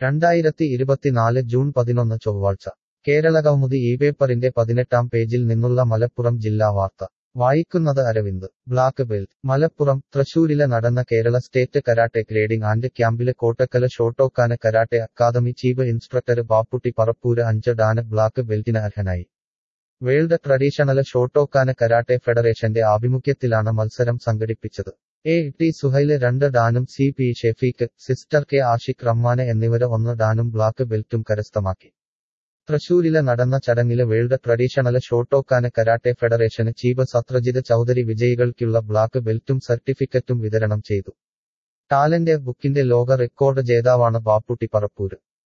രണ്ടായിരത്തി ഇരുപത്തിനാല് ജൂൺ പതിനൊന്ന് ചൊവ്വാഴ്ച കേരളകൗമുദി ഈ പേപ്പറിന്റെ പതിനെട്ടാം പേജിൽ നിന്നുള്ള മലപ്പുറം ജില്ലാ വാർത്ത വായിക്കുന്നത് അരവിന്ദ് ബ്ലാക്ക് ബെൽറ്റ് മലപ്പുറം തൃശൂരിലെ നടന്ന Kerala state karate grading and ക്യാമ്പിലെ Kottakkal Shotokan karate academy chief instructor Bapputty Parappur അഞ്ച് ഡാന് ബ്ലാക്ക് ബെൽറ്റിന് അർഹനായി വേൾഡ് ട്രഡീഷണൽ ഷോട്ടോക്കാന കരാട്ടെ ഫെഡറേഷന്റെ ആഭിമുഖ്യത്തിലാണ് മത്സരം സംഘടിപ്പിച്ചത് എ ടി സുഹൈല് രണ്ട് ഡാനും C P Shefeeq sister K Ashiq Rahman എന്നിവര് ഒന്ന് ഡാനും ബ്ലാക്ക് ബെൽറ്റും കരസ്ഥമാക്കി തൃശൂരിലെ നടന്ന ചടങ്ങില് world traditional Shotokan karate federation chief Satrajit Chaudhari വിജയികൾക്കുള്ള ബ്ലാക്ക് ബെൽറ്റും സർട്ടിഫിക്കറ്റും വിതരണം ചെയ്തു ടാലന്റ് ബുക്കിന്റെ ലോക റെക്കോർഡ് ജേതാവാണ് ബാപ്പുട്ടി പറപ്പൂര്